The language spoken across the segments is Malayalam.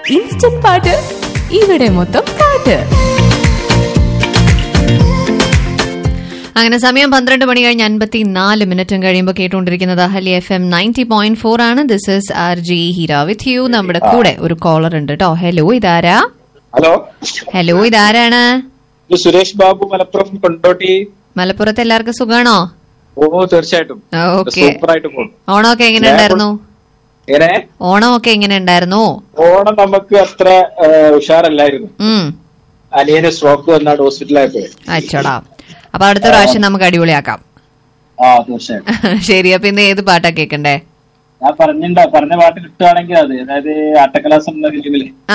ഇൻസ്റ്റന്റ് പാട്ട് ഇവിടെ മൊത്തം പാട്ട് അങ്ങനെ സമയം പന്ത്രണ്ട് മണി കഴിഞ്ഞ് അൻപത്തി നാല് മിനിറ്റും കഴിയുമ്പോൾ കേട്ടുകൊണ്ടിരിക്കുന്നത് Ahalia F M ninety point four ആണ് this is R J Heera with you നമ്മുടെ കൂടെ ഒരു കോളർ ഉണ്ട് കേട്ടോ ഹലോ ഇതാരാ ഹലോ ഹലോ ഇതാരാണ് ഇത് സുരേഷ് ബാബു മലപ്പുറം കൊണ്ടോട്ടി മലപ്പുറത്ത് എല്ലാവർക്കും സുഖാണോ ഓ തീർച്ചയായിട്ടും ഓക്കെ സൂപ്പർ ആയിട്ട് പോകും ഓണമൊക്കെ എങ്ങനെ ഉണ്ടായിരുന്നു എങ്ങനെ ഓണമൊക്കെ എങ്ങനെ ഉണ്ടായിരുന്നു ഓണം നമുക്ക് അത്ര ആ, ഉഷാറല്ലായിരുന്നു ഉം അനിയന് സ്ട്രോക്ക് വന്നാണ് ഹോസ്പിറ്റലായപ്പോഴേ അച്ചോടാ അപ്പൊ അടുത്ത പ്രാവശ്യം നമുക്ക് അടിപൊളിയാക്കാം ആ തീർച്ചയായിട്ടും ശരി അപ്പൊ ഇന്ന് ഏത് പാട്ടാ കേക്കണ്ടേ ഞാൻ പറഞ്ഞിണ്ട പറഞ്ഞ പാട്ട് കിട്ടുകയാണെങ്കിൽ അത് അതായത് അട്ടക്കലാസം എന്ന ഫിലിമില് ആ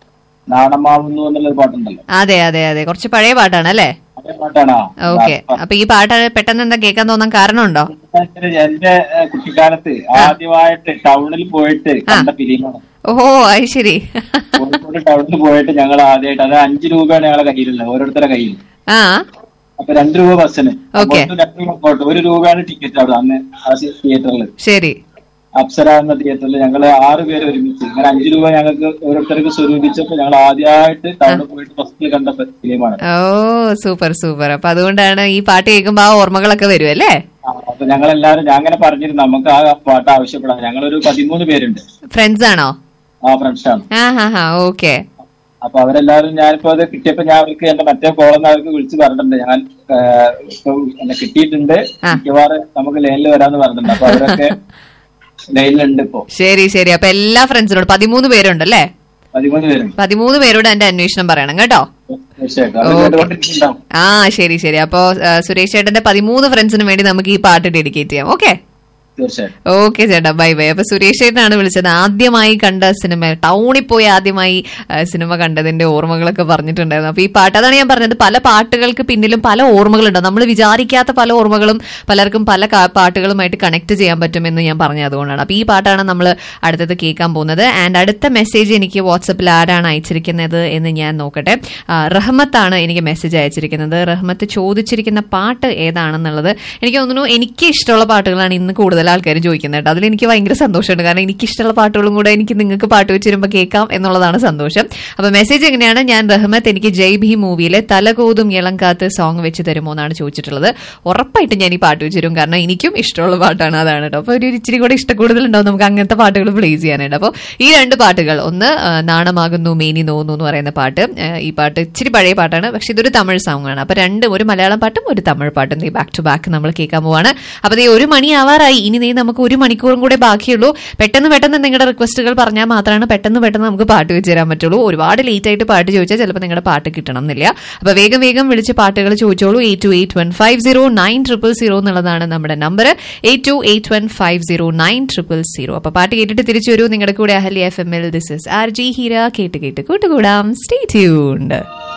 നാണമാവുന്നു എന്നുള്ളൊരു പാട്ടുണ്ടല്ലോ അതെ അതെ അതെ കുറച്ച് പഴയ പാട്ടാണ് അല്ലേ അതേ പാട്ടാണോ ഓക്കെ അപ്പൊ ഈ പാട്ട് പെട്ടെന്ന് എന്താ കേൾക്കാൻ തോന്നാൻ കാരണമുണ്ടോ എന്റെ ഏ, കുട്ടിക്കാലത്ത് ആദ്യമായിട്ട് ടൗണിൽ പോയിട്ട് കണ്ട ഫിലിമാണ് ഓഹോ അത് ശരി കോഴിക്കോട് ടൗണിൽ പോയിട്ട് ഞങ്ങൾ ആദ്യമായിട്ട് അത് അഞ്ച് രൂപയാണ് ഞങ്ങളെ കയ്യിലുള്ളത് ഓരോരുത്തരുടെ കയ്യിൽ ആ അപ്പൊ രണ്ട് രൂപ ബസ്സിന് Okay. അങ്ങോട്ടും രണ്ട് രൂപ ഇങ്ങോട്ടും. ഒരു രൂപയാണ് ടിക്കറ്റ് അവിടെ അന്ന് ആ തിയേറ്ററിൽ ശരി അപ്സര എന്ന തിയേറ്ററിൽ ഞങ്ങൾ ആറ് പേര് ഒരുമിച്ച് അങ്ങനെ അഞ്ചു രൂപ ഞങ്ങൾക്ക് ഓരോരുത്തർക്ക് സ്വരൂപിച്ചപ്പോ ഞങ്ങൾ ആദ്യമായിട്ട് ടൗണിൽ പോയിട്ട് ഫസ്റ്റിൽ കണ്ട ഫിലിമാണ് ഓ സൂപ്പർ സൂപ്പർ അപ്പൊ അതുകൊണ്ടാണ് ഈ പാട്ട് കേൾക്കുമ്പോ ആ ഓർമ്മകളൊക്കെ വരും അല്ലേ അപ്പൊ ഞങ്ങൾ എല്ലാവരും ഞാൻ അങ്ങനെ പറഞ്ഞിരുന്നു നമുക്ക് ആ പാട്ട് ആവശ്യപ്പെടാം ഞങ്ങളൊരു പതിമൂന്ന് പേരുണ്ട് ഫ്രണ്ട്സ് ആണോ ആ ഫ്രണ്ട്സാണ് ആ ഹാ ഹാ ഓക്കെ അപ്പൊ അവരെല്ലാരും ഞാനിപ്പോ അത് കിട്ടിയപ്പോ ഞാൻ അവർക്ക് എന്റെ മറ്റേ കോളെന്ന് അവർക്ക് വിളിച്ച് പറഞ്ഞിട്ടുണ്ട് ഞാൻ ആ, ഇപ്പൊ എന്നെ കിട്ടിയിട്ടുണ്ട് ആ. മിക്കവാറും നമുക്ക് ലൈനിൽ വരാന്ന് പറഞ്ഞിട്ടുണ്ട് അപ്പൊ അവരൊക്കെ ലൈനിലുണ്ട് ഇപ്പോ ശരി ശരി അപ്പൊ എല്ലാ ഫ്രണ്ട്സിനോടും പതിമൂന്ന് പേരുണ്ടല്ലേ പതിമൂന്ന് പേരുണ്ട് പതിമൂന്ന് പേരോട് എന്റെ അന്വേഷണം പറയണം കേട്ടോ തീർച്ചയായിട്ടും അത് Okay. കേട്ടുകൊണ്ടിരിക്കുന്നുണ്ടാവും ആ ശരി ശരി അപ്പോ ആ, സുരേഷ് ചേട്ടന്റെ പതിമൂന്ന് ഫ്രണ്ട്സിന് വേണ്ടി നമുക്ക് ഈ പാട്ട് ഡെഡിക്കേറ്റ് ചെയ്യാം ഓക്കെ തീർച്ചയായിട്ടും ഓക്കെ ചേട്ടാ ബൈ ബൈ അപ്പൊ സുരേഷ് ചേട്ടനാണ് വിളിച്ചത് ആദ്യമായി കണ്ട സിനിമ ടൗണിൽ പോയി ആദ്യമായി ആ, സിനിമ കണ്ടതിന്റെ ഓർമ്മകളൊക്കെ പറഞ്ഞിട്ടുണ്ടായിരുന്നു അപ്പൊ ഈ പാട്ട് അതാണ് ഞാൻ പറഞ്ഞത് പല പാട്ടുകൾക്ക് പിന്നിലും പല ഓർമ്മകളുണ്ട് നമ്മൾ വിചാരിക്കാത്ത പല ഓർമ്മകളും പലർക്കും പല കാ- പാട്ടുകളുമായിട്ട് കണക്ട് ചെയ്യാൻ പറ്റുമെന്ന് ഞാൻ പറഞ്ഞത് അതുകൊണ്ടാണ് അപ്പൊ ഈ പാട്ടാണ് നമ്മൾ അടുത്തത് കേൾക്കാൻ പോകുന്നത് ആൻഡ് അടുത്ത മെസ്സേജ് എനിക്ക് വാട്സപ്പിൽ ആരാണ് അയച്ചിരിക്കുന്നത് എന്ന് ഞാൻ നോക്കട്ടെ ആ, റഹ്മത്താണ് എനിക്ക് മെസ്സേജ് അയച്ചിരിക്കുന്നത് റഹ്മത്ത് ചോദിച്ചിരിക്കുന്ന പാട്ട് ഏതാണെന്നുള്ളത് എനിക്ക് തോന്നുന്നു എനിക്ക് ഇഷ്ടമുള്ള പാട്ടുകളാണ് ഇന്ന് കൂടുതൽ ആൾക്കാർ ചോദിക്കുന്നത് കേട്ടോ അതിൽ എനിക്ക് ഭയങ്കര സന്തോഷമുണ്ട് കാരണം എനിക്ക് ഇഷ്ടമുള്ള പാട്ടുകളും കൂടെ എനിക്ക് നിങ്ങൾക്ക് പാട്ട് വെച്ച് വരുമ്പോൾ കേൾക്കാം എന്നുള്ളതാണ് സന്തോഷം അപ്പൊ മെസ്സേജ് എങ്ങനെയാണ് ഞാൻ റഹ്മത്ത് എനിക്ക് ജയ് ഭീ മൂവിയിലെ തലകോതും ഇളങ്കാത്ത് സോങ് വെച്ച് തരുമോ എന്നാണ് ചോദിച്ചിട്ടുള്ളത് ഉറപ്പായിട്ടും ഞാൻ ഈ പാട്ട് വെച്ച് തരും കാരണം എനിക്കും ഇഷ്ടമുള്ള പാട്ടാണ് അതാണ് കേട്ടോ അപ്പൊ ഒരു ഇച്ചിരി കൂടെ ഇഷ്ടക്കൂടുതലുണ്ടാവും നമുക്ക് അങ്ങനത്തെ പാട്ടുകൾ പ്ലേ ചെയ്യാനായിട്ട് അപ്പോൾ ഈ രണ്ട് പാട്ടുകൾ ഒന്ന് ആ, നാണമാകുന്നു മേനി നോന്നു എന്ന് പറയുന്ന പാട്ട് ആ, ഈ പാട്ട് ഇച്ചിരി പഴയ പാട്ടാണ് പക്ഷെ ഇതൊരു തമിഴ് സോങ് ആണ് അപ്പൊ രണ്ടും ഒരു മലയാളം പാട്ടും ഒരു തമിഴ് പാട്ടും നീ ബാക്ക് ടു ബാക്ക് നമ്മൾ കേൾക്കാൻ പോവാണ് അപ്പൊ ദേ ഒരു മണി ആവാറായി ഇനി നീ നമുക്ക് ഒരു മണിക്കൂറും കൂടെ ബാക്കിയുള്ളൂ പെട്ടെന്ന് പെട്ടെന്ന് നിങ്ങളുടെ റിക്വസ്റ്റുകൾ പറഞ്ഞാൽ മാത്രമാണ് പെട്ടെന്ന് പെട്ടെന്ന് നമുക്ക് പാട്ട് വെച്ച് തരാൻ പറ്റുള്ളൂ ഒരുപാട് ലേറ്റ് ആയിട്ട് പാട്ട് ചോദിച്ചാൽ ചിലപ്പോൾ നിങ്ങളുടെ പാട്ട് കിട്ടണം എന്നില്ല അപ്പൊ വേഗം വേഗം വിളിച്ച് പാട്ടുകൾ ചോദിച്ചോളൂ eight two eight one five zero nine triple zero എന്നുള്ളതാണ് നമ്മുടെ number eight two eight one five zero nine triple zero അപ്പൊ പാട്ട് കേട്ടിട്ട് തിരിച്ചു വരൂ നിങ്ങളുടെ കൂടെ Ahalia F M L this is R J Heera കേട്ട് കേട്ട് കൂട്ടുകൂടാം സ്റ്റേ ട്യൂൺഡ്